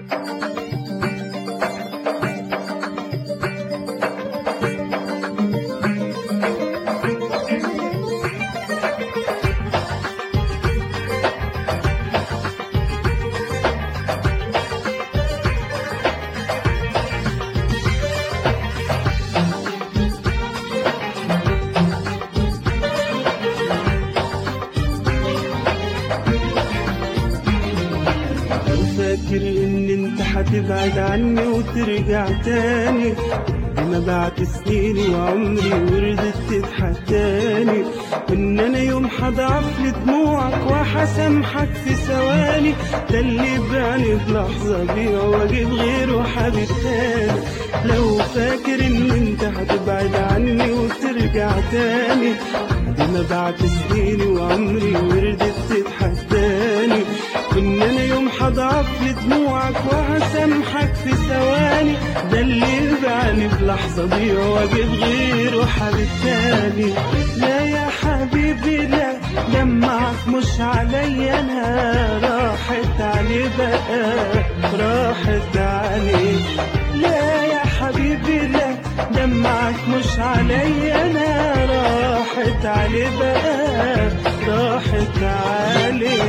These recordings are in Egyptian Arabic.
فاكر ان انت هتبعد عني وترجع تاني انا بعد سنيني وعمري ورضيت تضحك تاني ان انا يوم هضعف لدموعك وهسامحك في ثواني ده اللي بعني بلحظة بيع واجيب غيره حبيب تاني لو فاكر ان انت هتبعد عني وترجع تاني دي ما بعد سنيني وعمري ورضيت تضحك تاني ان انا يوم هضعف لدموعك وهسامحك في ثواني ده اللي بعني بلحظة ضيع واجيب غيره حبيب تاني لا يا حبيبي لا دمعك مش عليا انا راحت علي بقى راحت علي لا يا حبيبي لا دمعك مش عليا انا راحت علي بقى راحت علي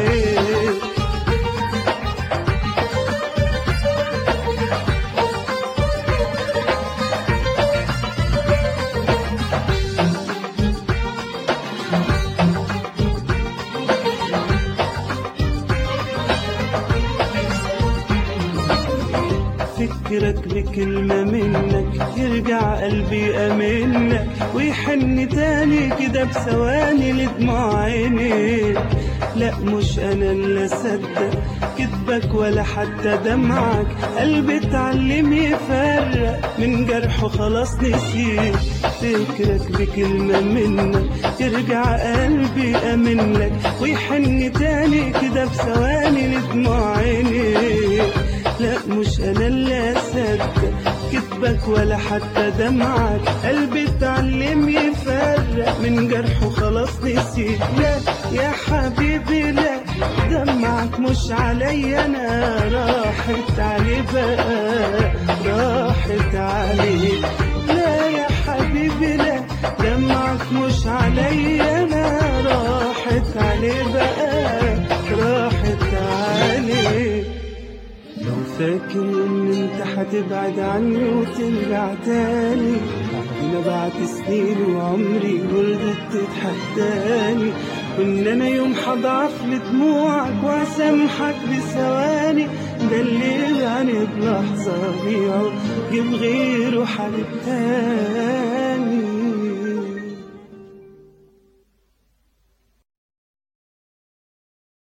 فكرك بكلمة منك يرجع قلبي أمنك ويحن تاني كده بثواني لدموع عينيك لا مش أنا اللي أصدق كذبك ولا حتى دمعك قلبي اتعلم يفرق من جرحه خلاص نسيت فكرك بكلمة منك يرجع قلبي أمنك ويحن تاني كده بثواني لدموع عينيك لا مش انا اللي اصدق كذبك ولا حتى دمعك قلبي اتعلم يفرق من جرحه خلاص نسيت لا يا حبيبي لا دمعك مش عليا انا راحت علي بقى راحت علي لا يا حبيبي لا دمعك مش عليا انا راحت علي بقى راحت علي لو فاكر ان انت هتبعد عني وترجع تاني انا بعد سنين وعمري ورضيت تضحك تاني وان انا يوم هضعف لدموعك واسامحك بثواني ده اللي يعني بلحظة بيعه جيب غيره حبيب تاني